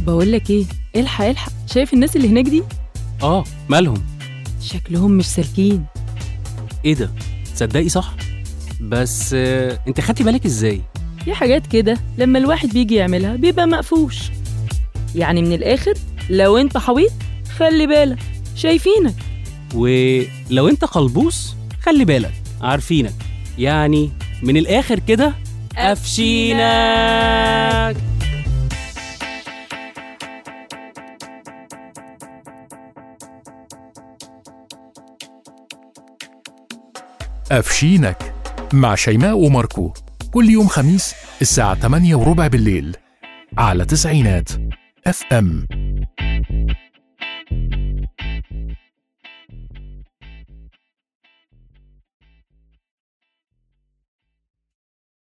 بقول لك ايه الحق الحق شايف الناس اللي هناك دي اه مالهم شكلهم مش سالكين ايه ده تصدقي صح بس آه، انت خدتي بالك ازاي في حاجات كده لما الواحد بيجي يعملها بيبقى مقفوش يعني من الاخر لو انت حويط خلي بالك شايفينك ولو انت قلبوس خلي بالك عارفينك يعني من الاخر كده قفشينك أفشينك مع شيماء وماركو كل يوم خميس الساعة 8 وربع بالليل على تسعينات اف ام